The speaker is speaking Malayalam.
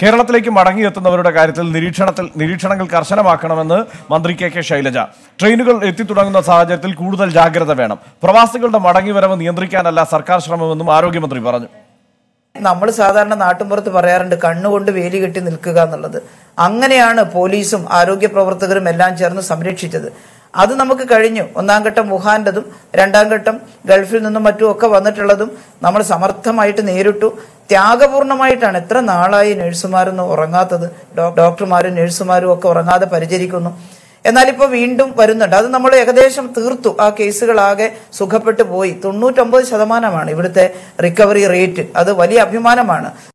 കേരളത്തിലേക്ക് മടങ്ങിയെത്തുന്നവരുടെ കാര്യത്തിൽ നിരീക്ഷണത്തിൽ നിരീക്ഷണങ്ങൾ കർശനമാക്കണമെന്ന് മന്ത്രി കെ കെ ശൈലജ ട്രെയിനുകൾ എത്തിത്തുടങ്ങുന്ന സാഹചര്യത്തിൽ കൂടുതൽ ജാഗ്രത വേണം പ്രവാസികളുടെ മടങ്ങിവരവ് നിയന്ത്രിക്കാനല്ല സർക്കാർ ശ്രമമെന്നും ആരോഗ്യമന്ത്രി പറഞ്ഞു നമ്മൾ സാധാരണ നാട്ടുമ്പുറത്ത് പറയാറുണ്ട് കണ്ണുകൊണ്ട് വേലി കെട്ടി നിൽക്കുക എന്നുള്ളത് അങ്ങനെയാണ് പോലീസും ആരോഗ്യ പ്രവർത്തകരും എല്ലാം ചേർന്ന് സംരക്ഷിച്ചത് അത് നമുക്ക് കഴിഞ്ഞു ഒന്നാം ഘട്ടം വുഹാന്റതും രണ്ടാം ഘട്ടം ഗൾഫിൽ നിന്നും മറ്റും ഒക്കെ വന്നിട്ടുള്ളതും നമ്മൾ സമർത്ഥമായിട്ട് നേരിട്ടു ത്യാഗപൂർണമായിട്ടാണ് എത്ര നാളായി നഴ്സുമാരൊന്നും ഉറങ്ങാത്തത് ഡോ- ഡോക്ടർമാരും നഴ്സുമാരും ഒക്കെ ഉറങ്ങാതെ പരിചരിക്കുന്നു എന്നാൽ ഇപ്പോൾ വീണ്ടും വരുന്നുണ്ട് അത് നമ്മൾ ഏകദേശം തീർത്തു ആ കേസുകളാകെ സുഖപ്പെട്ടു പോയി തൊണ്ണൂറ്റൊമ്പത് ശതമാനമാണ് ഇവിടുത്തെ റിക്കവറി റേറ്റ് അത് വലിയ അഭിമാനമാണ്